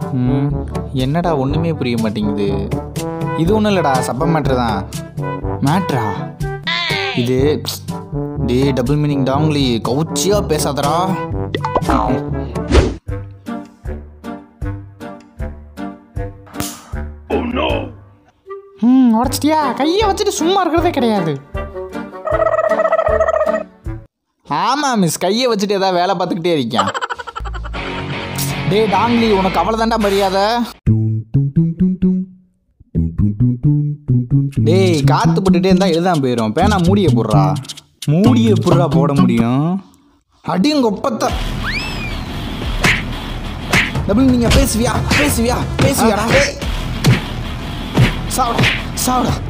ம், என்னடா ஒன்றுமே புரிய மாட்டேங்குது இது ஒன்றும் இல்லைடா சப்ப மேட்ரு தான் மேட்ரா இது டே டபுள் மீனிங் டாங்லி கவுச்சியாக பேசாதடா ம் உடச்சிட்டியா கையை வச்சுட்டு சும்மா இருக்கிறதே கிடையாது ஆமாம் மிஸ் கையை வச்சுட்டு ஏதாவது வேலை பார்த்துக்கிட்டே இருக்கான் டே டாங்லி உனக்கு அவ்வளோதான்டா மரியாதை டேய் காத்து போட்டுட்டே இருந்தா எழுதாம போயிடும் பேனா மூடிய போடுறா மூடிய புடுறா போட முடியும் அடிங்க ஒப்பத்த டபுள் நீங்க பேசுவியா பேசுவியா பேசுவியாடா சாவடா சாவடா